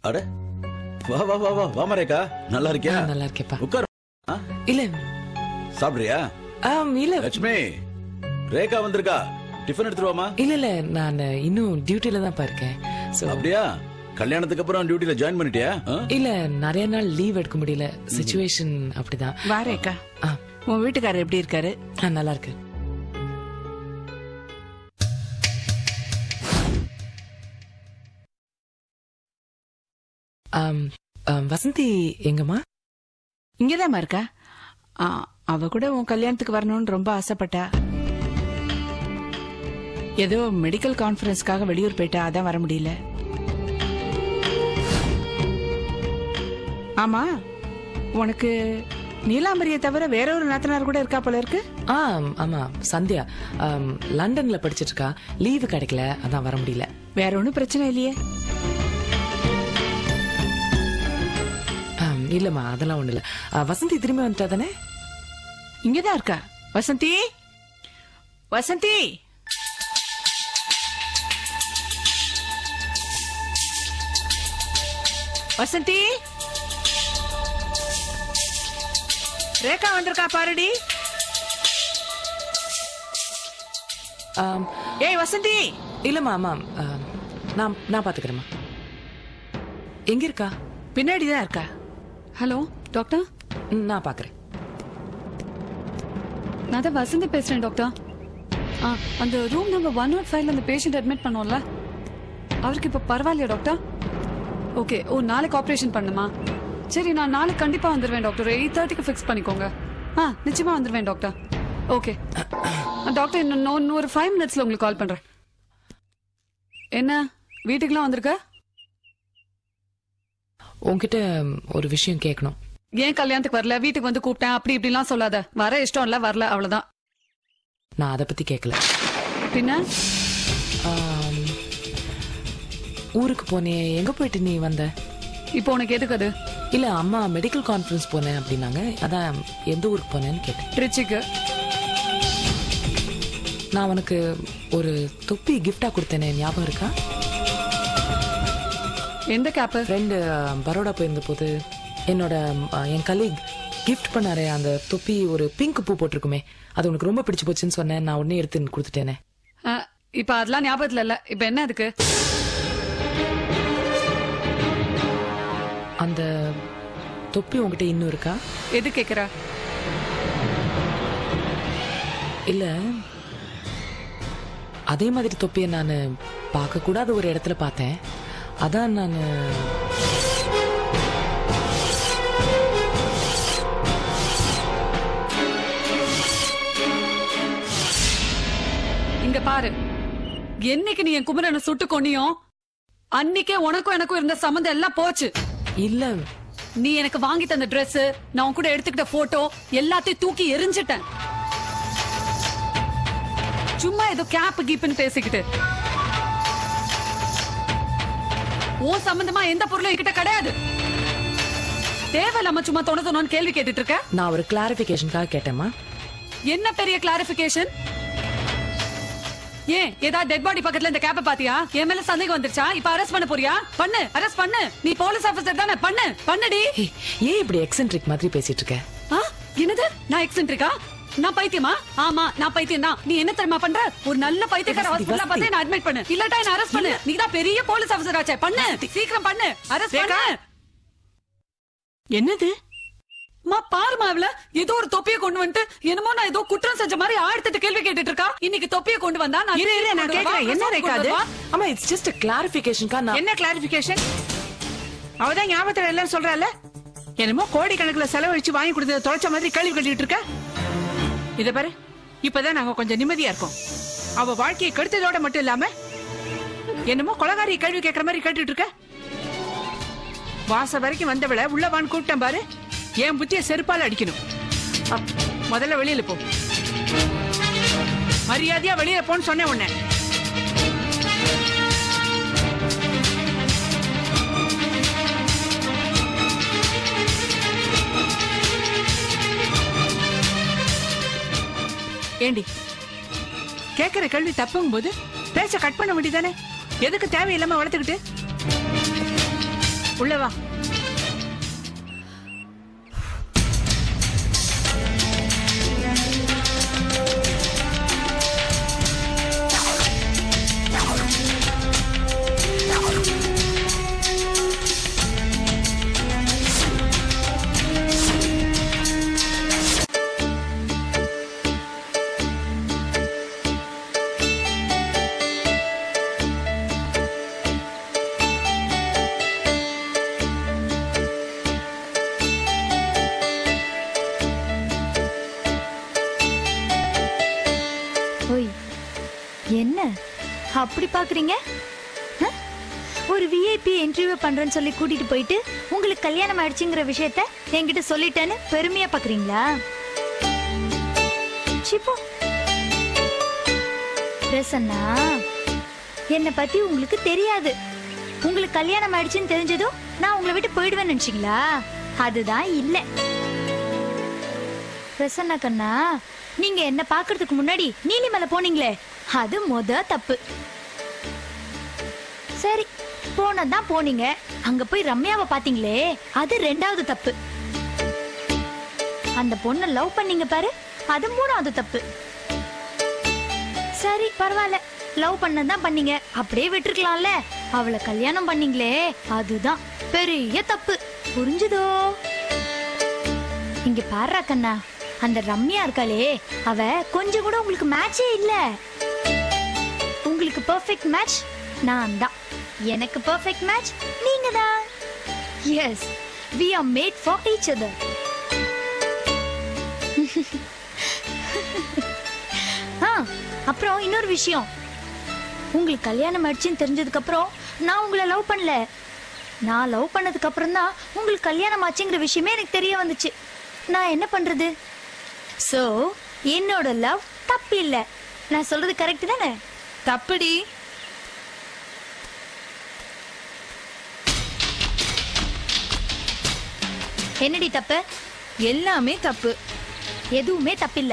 அட வா வா வா வா வா மரேக்கா நல்லா இருக்கியா ஆ, நல்லா இருக்கேப்பா உட்கார் ஆ, இல்ல சாப்பிடுறியா ஆம், இல்ல லட்சுமி ரேகா வந்திருக்கா டிஃபன் எடுத்துட்டு வாமா இல்ல இல்ல நான் இன்னும் டியூட்டில தான் இருக்கேன் So, அப்படியா கல்யாணத்துக்கு அப்புறம் டியூட்டில ஜாயின் பண்ணிட்டியா ஆ? இல்ல நிறைய நாள் லீவ் எடுக்க முடியல சுச்சுவேஷன் அப்படிதான் வாரேக்கா ஆ, உன் வீட்டுக்காரர் எப்படி இருக்காரு ஆ, நல்லா இருக்கு ஆம், ஆம், வசந்தி எங்கம்மா இங்கதாம்மா இருக்கா ஆ, அவ கூட உன் கல்யாணத்துக்கு வரணும்னு ரொம்ப ஆசைப்பட்டா ஏதோ மெடிக்கல் கான்ஃபரன்ஸ்க்காக வெளியூர் போயிட்டா அதான் வர முடியல ஆமா உனக்கு நீலாம்பரியை தவிர வேற ஒரு நாத்தனார் கூட இருக்கா போல இருக்கு ஆ ஆமா சந்தியா ஆம், லண்டன்ல படிச்சிட்டு இருக்கா லீவு கிடைக்கல அதான் வர முடியல வேற ஒன்னும் பிரச்சனை இல்லையே ஆம், இல்லம்மா அதெல்லாம் ஒண்ணு இல்ல ஆ, வசந்தி திரும்பி வந்துட்டா தானே இங்கதான் இருக்கா வசந்தி வசந்தி வசந்தி ரேகா வந்திருக்கா பாருடி ஆம், ஏய் வசந்தி இல்லம்மா ஆமா ஆம், நான் நான் பாத்துக்கிறேம்மா எங்க இருக்கா பின்னாடி தான் இருக்கா ஹலோ டாக்டர் ம், நான் பாக்குறேன் நான் தான் வசந்தி பேசுறேன் டாக்டர் ஆ அந்த ரூம் நம்பர் ஒன் நாட் ஃபைவ்ல அந்த பேஷண்ட் அட்மிட் பண்ணோம்ல அவருக்கு இப்போ பரவாயில்லையா டாக்டர் ஓகே ஓ நாளைக்கு ஆப்ரேஷன் பண்ணுமா சரி நான் நாளைக்கு கண்டிப்பா வந்துடுவேன் டாக்டர் எயிட் தேர்ட்டிக்கு ஃபிக்ஸ் பண்ணிக்கோங்க ஆ நிச்சயமா வந்துடுவேன் டாக்டர் ஓகே டாக்டர் இன்னும் இன்னும் இன்னும் ஒரு ஃபைவ் மினிட்ஸ்ல உங்களுக்கு கால் பண்றேன் என்ன வீட்டுக்குலாம் வந்திருக்க உன்கிட்ட ஒரு விஷயம் கேட்கணும் ஏன் கல்யாணத்துக்கு வரல வீட்டுக்கு வந்து கூப்பிட்டேன் அப்படி இப்படிலாம் சொல்லாத வர இஷ்டம் இல்ல வரல அவ்வளவுதான் நான் அதை பத்தி கேட்கல பின்ன ஆம், ஊருக்கு போனே எங்க போயிட்டு நீ வந்த இப்போ உனக்கு எதுக்கு அது இல்ல அம்மா மெடிக்கல் கான்ஃபரன்ஸ் போனேன் அப்படின்னாங்க அதான் எந்த ஊருக்கு போனேன்னு கேட்டேன் திருச்சிக்கு நான் உனக்கு ஒரு தொப்பி கிஃப்டா கொடுத்தேனே ஞாபகம் இருக்கா எந்த கேப்பு ஃப்ரெண்டு பரோடா போயிருந்த போது என்னோட அ, என் கலீக் கிஃப்ட் பண்ணாரே அந்த தொப்பி ஒரு பிங்க் பூ போட்டிருக்குமே அது உனக்கு ரொம்ப பிடிச்சு போச்சுன்னு சொன்னேன் நான் உடனே எடுத்து கொடுத்துட்டேனே அஹ், இப்ப அதெல்லாம் ஞாபகத்துல இல்ல இப்ப என்ன அதுக்கு அந்த தொப்பி உங்ககிட்ட இன்னும் இருக்கா எது கேக்குற இல்ல அதே மாதிரி தொப்பியை நான் பார்க்க கூடாத ஒரு இடத்துல பார்த்தேன் அதான் நான் இங்க பாரு என்னைக்கு நீ என் குமரனை சுட்டு கொன்னியோ அன்னைக்கே உனக்கும் எனக்கும் இருந்த சம்மந்தம் எல்லாம் போச்சு இல்ல நீ எனக்கு வாங்கி தந்த Dress நான் உன் கூட எடுத்துக்கிட்ட போட்டோ எல்லாத்தையும் தூக்கி எரிஞ்சிட்டேன் சும்மா ஏதோ கேப் கீப்னு பேசிக்கிட்டு ஓ சம்பந்தமா எந்த பொருளும் என்கிட்ட கிடையாது தேவையில்லாம சும்மா தொண தொணன்னு கேள்வி கேட்டுட்டு இருக்க நான் ஒரு கிளாரிபிகேஷனுக்காக கேட்டேம்மா என்ன பெரிய கிளாரிபிகேஷன் ஏன் ஏதாவது டெட் பாடி பக்கத்துல இந்த கேப்ப பாத்தியா என் மேல சந்தேகம் வந்துருச்சா இப்ப அரெஸ்ட் பண்ண போறியா பண்ணு அரெஸ்ட் பண்ணு நீ போலீஸ் ஆபீசர் தானே பண்ணு பண்ணுடி ஏய், ஏன் இப்படி எக்ஸென்ட்ரிக் மாதிரி பேசிட்டு இருக்க ஆ, என்னது நான் எக்ஸென்ட்ரிக்கா நான் பைத்தியமா ஆமா நான் பைத்தியம் தான் நீ என்ன தெரியுமா பண்ற ஒரு நல்ல பைத்தியக்கார வசந்தி, ஹாஸ்பிடல்ல பார்த்து என்ன அட்மிட் பண்ணு இல்லட்டா என்ன அரெஸ்ட் பண்ணு நீ தான் பெரிய போலீஸ் ஆபீசர் ஆச்சே பண்ணு சீக்கிரம் பண்ணு அரெஸ்ட் ரேகா. பண்ணு என்னது மா பாருமா அவள ஏதோ ஒரு தொப்பியை கொண்டு வந்துட்டு என்னமோ நான் ஏதோ குற்றம் செஞ்ச மாதிரி ஆயிரத்தெட்டு கேள்வி கேட்டுட்டு இருக்கா இன்னைக்கு தொப்பியை கொண்டு வந்தா நான் இரு, இரு, நான் கொண்டு கேக்குறேன். வருவா, என்ன கொண்டு ரேகா அது? வருவா. ஆமா இட்ஸ் ஜஸ்ட் கிளாரிபிகேஷனுக்கா நான் என்ன கிளாரிபிகேஷன் அவதான் ஞாபகத்துல எல்லாம் சொல்றால என்னமோ கோடி கணக்குல செலவழிச்சு வாங்கி கொடுத்தத தொலைச்ச மாதிரி கேள்வி கட்டிட்டு இருக்க இத பாரு இப்பதான் நாங்க கொஞ்சம் நிம்மதியா இருக்கோம் அவ வாழ்க்கையை கெடுத்ததோட மட்டும் இல்லாம என்னமோ கொலகாரி கேள்வி கேட்கற மாதிரி கேட்டுட்டு இருக்க வாச வரைக்கும் வந்தவள உள்ளவான்னு கூப்பிட்டேன் பாரு என் புத்திய செருப்பால அடிக்கணும் அப், முதல்ல வெளியில போ மரியாதையா வெளியில போன்னு சொன்னேன் உன்னை ஏண்டி கேக்குற கேள்வி தப்புங்கும் போது பேச்ச கட் பண்ண வேண்டியதானே எதுக்கு தேவையில்லாம வளர்த்துக்கிட்டு உள்ள வா ஓய் என்ன அப்படி பாக்குறீங்க ஹ? ஒரு விஐபி இன்டர்வியூ பண்றேன்னு சொல்லி கூட்டிட்டு போயிட்டு உங்களுக்கு கல்யாணம் ஆயிடுச்சுங்கிற விஷயத்த என்கிட்ட சொல்லிட்டேன்னு பெருமையா பாக்குறீங்களா சிப்போ பிரசன்னா என்னை பத்தி உங்களுக்கு தெரியாது உங்களுக்கு கல்யாணம் ஆயிடுச்சுன்னு தெரிஞ்சதும் நான் உங்களை விட்டு போயிடுவேன்னு நினைச்சீங்களா அதுதான் இல்லை பிரசன்னா கண்ணா நீங்க என்ன பாக்குறதுக்கு முன்னாடி நீலிமலை போனீங்களே அது மொத தப்பு சரி போனதான் போனீங்க அங்க போய் ரம்யாவை பாத்தீங்களே அது ரெண்டாவது தப்பு அந்த பொண்ணை லவ் பண்ணீங்க பாரு அது மூணாவது தப்பு சரி பரவாயில்ல லவ் பண்ணதான் பண்ணீங்க அப்படியே விட்டுருக்கலாம்ல அவளை கல்யாணம் பண்ணீங்களே அதுதான் பெரிய தப்பு புரிஞ்சுதோ இங்க பாருடா கண்ணா அந்த ரம்யா இருக்காளே அவ கொஞ்சம் கூட உங்களுக்கு மேட்சே இல்ல உங்களுக்கு பெர்ஃபெக்ட் மேட்ச் நான் தான் எனக்கு பெர்ஃபெக்ட் மேட்ச் நீங்க தான் yes we are made for each other ஆ அப்புறம் இன்னொரு விஷயம் உங்களுக்கு கல்யாணம் ஆயிடுச்சுன்னு தெரிஞ்சதுக்கு அப்புறம் நான் உங்களை லவ் பண்ணல நான் லவ் பண்ணதுக்கு அப்புறம் தான் உங்களுக்கு கல்யாணம் ஆச்சுங்கிற விஷயமே எனக்கு தெரிய வந்துச்சு நான் என்ன பண்றது சோ என்னோட லவ் தப்பு இல்ல நான் சொல்றது கரெக்ட் தானே தப்புடி என்னடி தப்பு எல்லாமே தப்பு எதுவுமே தப்பில்ல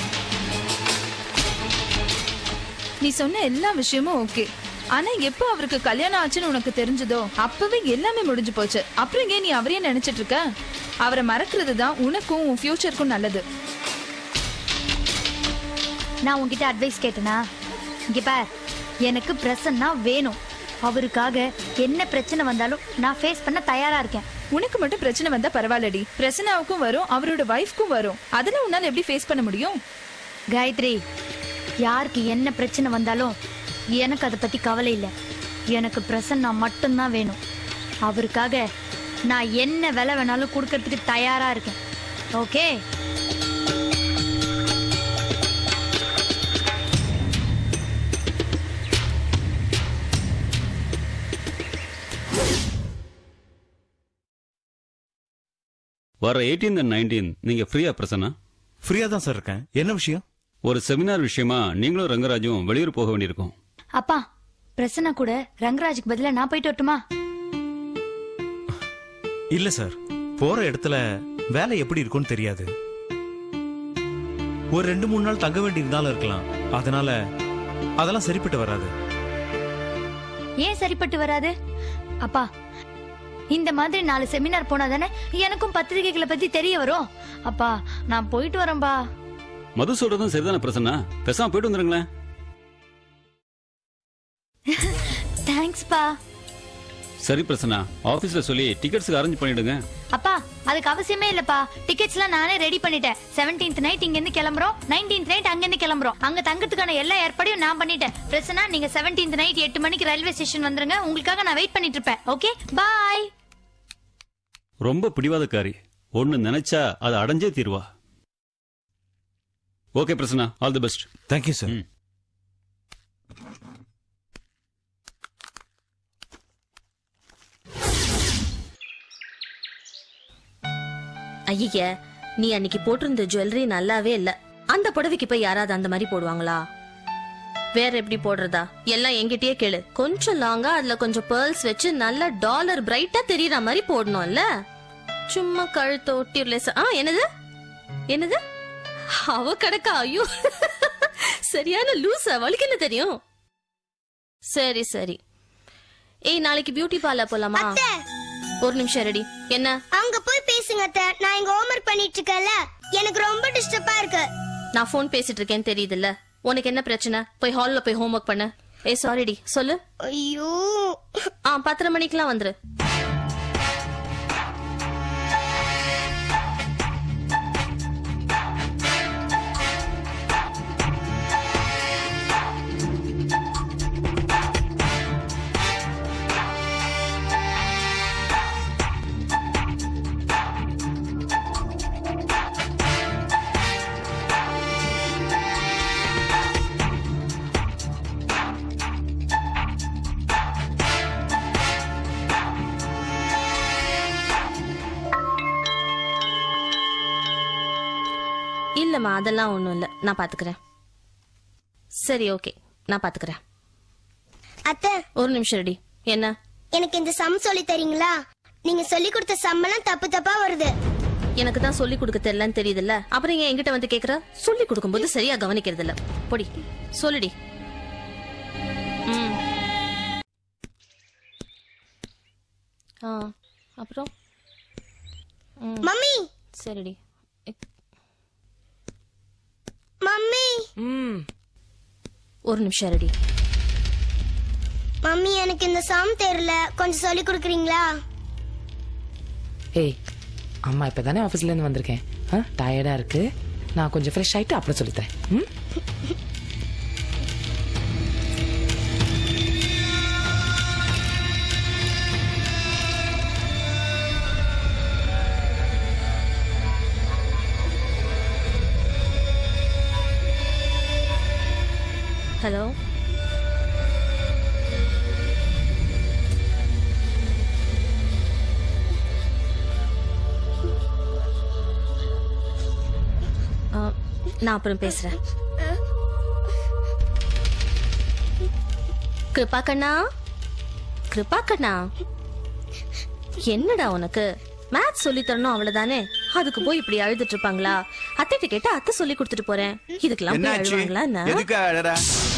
நீ சொன்ன எல்லா விஷயமும் ஓகே ஆனா எப்போ அவருக்கு கல்யாணம் ஆச்சுன்னு உனக்கு தெரிஞ்சதோ அப்பவே எல்லாமே முடிஞ்சு போச்சு அப்புறம் ஏன் நீ அவரையே நினைச்சிட்டு இருக்க அவரை மறக்கிறது தான் உனக்கும் உன் ஃபியூச்சருக்கும் நல்லது நான் உன்கிட்ட அட்வைஸ் கேட்டனா இங்க பார் எனக்கு பிரசன்னா வேணும் அவருக்காக என்ன பிரச்சனை வந்தாலும் நான் ஃபேஸ் பண்ண தயாரா இருக்கேன் உனக்கு மட்டும் பிரச்சனை வந்தா பரவாயில்லடி பிரச்சனாவுக்கும் வரும் அவரோட வைஃப்க்கும் வரும் அதெல்லாம் உன்னால எப்படி ஃபேஸ் பண்ண முடியும் காயத்ரி யாருக்கு என்ன பிரச்சனை வந்தாலும் எனக்கு அதை பத்தி கவலை இல்லை எனக்கு பிரசன்னா மட்டும்தான் வேணும் அவருக்காக நான் என்ன விலை வேணாலும் கொடுக்கறதுக்கு தயாரா இருக்கேன் ஓகே வர 18 அண்ட் நைன்டீன் நீங்க ஃப்ரீயா பிரசன்னா ஃப்ரீயா தான் சார் இருக்கேன் என்ன விஷயம் ஒரு செமினார் விஷயமா நீங்களும் ரங்கராஜும் வெளியூர் போக வேண்டியிருக்கும் அப்பா பிரசன்னா கூட ரங்கராஜுக்கு பதிலா நான் போயிட்டு வரட்டுமா இல்ல சார் போற இடத்துல வேலை எப்படி இருக்கும்னு தெரியாது ஒரு ரெண்டு மூணு நாள் தங்க வேண்டியிருந்தாலும் இருக்கலாம் அதனால அதெல்லாம் சரிப்பட்டு வராது ஏன் சரிப்பட்டு வராது அப்பா இந்த மாதிரி நாலு செமினார் போனா தானே எனக்கும் பத்திரிகைகளை பத்தி தெரிய வரும் அப்பா நான் போயிட்டு வரேன்பா மது சொல்றதும் சரிதானே பிரசன்னா பேசாம போயிட்டு வந்துருங்களேன் தேங்க்ஸ்பா சரி பிரசன்னா ஆபீஸ்ல சொல்லி டிக்கெட்ஸ்க்கு அரேஞ்ச் பண்ணிடுங்க அப்பா அதுக்கு அவசியமே இல்லப்பா டிக்கெட்ஸ்லாம் நானே ரெடி பண்ணிட்டேன் 17th நைட் இங்க இருந்து கிளம்புறோம் 19th நைட் அங்க இருந்து கிளம்புறோம் அங்க தங்கறதுக்கான எல்லா ஏற்பாடையும் நான் பண்ணிட்டேன் பிரச்சனை நீங்க 17th நைட் எட்டு மணிக்கு ரயில்வே ஸ்டேஷன் வந்துருங்க உங்களுக்காக நான் வெயிட் பண்ணிட்டு இருப்பேன் ஓகே பாய் ரொம்ப பிடிவாதக்காரி ஒன்னு நினைச்சா அதை அடைஞ்சே தீருவா okay Prasanna all the best thank you sir ம். ஐய நீ அன்னைக்கு போட்டிருந்த ஜுவல்லரி நல்லாவே இல்ல அந்த புடவைக்கு போய் யாராவது அந்த மாதிரி போடுவாங்களா வேற எப்படி போடுறதா எல்லாம் என்கிட்டயே கேளு கொஞ்சம் லாங்கா அதுல கொஞ்சம் பேர்ல்ஸ் வச்சு நல்ல டாலர் பிரைட்டா தெரியற மாதிரி போடணும்ல சும்மா கழுத்து ஒட்டி ஆ என்னது என்னது அவ கிடக்கா ஐயோ சரியான லூஸ் அவளுக்கு என்ன தெரியும் சரி சரி ஏய் நாளைக்கு பியூட்டி பார்லர் போலாமா ஒரு நிமிஷம் ரெடி என்ன அங்க போய் பேசுங்க அத்தை நான் இங்க ஹோம்ஒர்க் பண்ணிட்டு இருக்கேன்ல எனக்கு ரொம்ப டிஸ்டர்பா இருக்கு நான் ஃபோன் பேசிட்டு இருக்கேன்னு தெரியுதுல்ல உனக்கு என்ன பிரச்சனை போய் ஹால்ல போய் ஹோம்ஒர்க் பண்ணு ஏ சாரிடி சொல்லு ஐயோ ஆ பத்தரை மணிக்கெல்லாம் வந்துரு இல்லம்மா அதெல்லாம் ஒண்ணும் இல்ல நான் பாத்துக்கிறேன் சரி ஓகே நான் பாத்துக்கிறேன் அத்தை ஒரு நிமிஷம் ரெடி என்ன எனக்கு இந்த சம் சொல்லி தரீங்களா நீங்க சொல்லி கொடுத்த சம்மெல்லாம் தப்பு தப்பா வருது எனக்கு தான் சொல்லி கொடுக்க தெரியலன்னு தெரியுதுல்ல அப்புறம் ஏன் என்கிட்ட வந்து கேக்குற சொல்லி கொடுக்கும்போது சரியா கவனிக்கிறது இல்ல பொடி சொல்லுடி ம். ஆ அப்புறம் ம், மம்மி சரிடி மம்மி ம் ஒரு நிமிஷம் ரெடி மம்மி எனக்கு இந்த சம் தெரியல கொஞ்சம் சொல்லி கொடுக்குறீங்களா ஏய் அம்மா இப்போ தானே ஆஃபீஸ்லேருந்து வந்திருக்கேன் ஆ டயர்டாக இருக்கு நான் கொஞ்சம் ஃப்ரெஷ் ஆகிட்டு அப்புறம் சொல்லித்தரேன் ம் ஹலோ ஆ, நான் அப்புறம் பேசுறேன் கிருபா கண்ணா கிருபா கண்ணா என்னடா உனக்கு மேத்ஸ் சொல்லி தரணும் அவ்வளவுதானே அதுக்கு போய் இப்படி அழுதுட்டு இருப்பாங்களா அத்தைட்ட கேட்டா அத்தை சொல்லி கொடுத்துட்டு போறேன் இதுக்கெல்லாம் போய் என்னாச்சு அழுவாங்களா என்ன எதுக்கு அழறா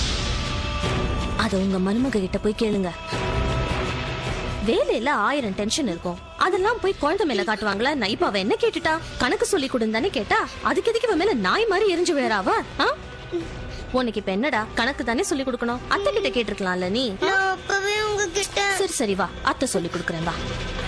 அத உங்க மருமக கிட்ட போய் கேளுங்க வேலையில ஆயிரம் டென்ஷன் இருக்கும் அதெல்லாம் போய் குழந்தை மேல காட்டுவாங்களா நான் இப்ப அவ என்ன கேட்டுட்டா கணக்கு சொல்லி கொடுன்னு தானே கேட்டா அதுக்கு எதுக்கு இவ மேல நாய் மாதிரி எரிஞ்சு விழறாவா உனக்கு இப்ப என்னடா கணக்கு தானே சொல்லி கொடுக்கணும் அத்தை கிட்ட கேட்டிருக்கலாம்ல நீ நான் அப்பவே உங்ககிட்ட சரி சரி வா அத்தை சொல்லி கொடுக்குறேன் வா